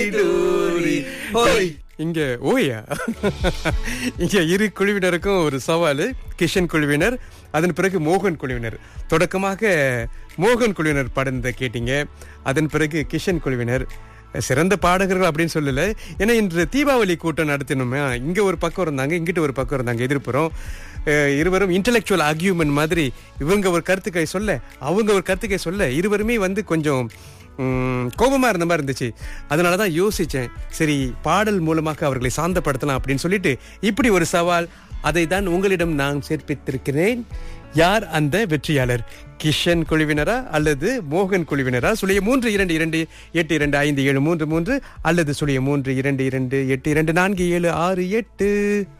ஓய் இங்க ஓயா இங்க இரு குழுவினருக்கும் ஒரு சவால் கிஷன் குழுவினர் அதன் பிறகு மோகன் குழுவினர் தொடக்கமாக மோகன் குழுவினர் பாடுனதை கேட்டீங்க அதன் பிறகு கிஷன் குழுவினர் சிறந்த பாடகர்கள் அப்படின்னு சொல்லல ஏன்னா இன்று தீபாவளி கூட்டம் நடத்தினோமே இங்க ஒரு பக்கம் இருந்தாங்க இங்கிட்ட ஒரு பக்கம் இருந்தாங்க எதிர்ப்புறம் அஹ் இருவரும் இன்டலெக்சுவல் ஆர்கியூமெண்ட் மாதிரி இவங்க ஒரு கருத்துக்களை சொல்ல அவங்க ஒரு கருத்துக்களை சொல்ல இருவருமே வந்து கொஞ்சம் ம், கோபமா இருந்த மாதிரி இருந்துச்சு அதனால தான் யோசிச்சேன் சரி பாடல் மூலமாக அவர்களை சாந்தப்படுத்தலாம் அப்படின்னு சொல்லிட்டு இப்படி ஒரு சவால் அதை தான் உங்களிடம் நான் சேர்ப்பித்திருக்கிறேன் யார் அந்த வெற்றியாளர் கிஷன் குழுவினரா அல்லது மோகன் குழுவினரா சுழிய மூன்று இரண்டு இரண்டு எட்டு இரண்டு ஐந்து ஏழு மூன்று மூன்று அல்லது சுழிய மூன்று இரண்டு இரண்டு எட்டு இரண்டு நான்கு ஏழு ஆறு எட்டு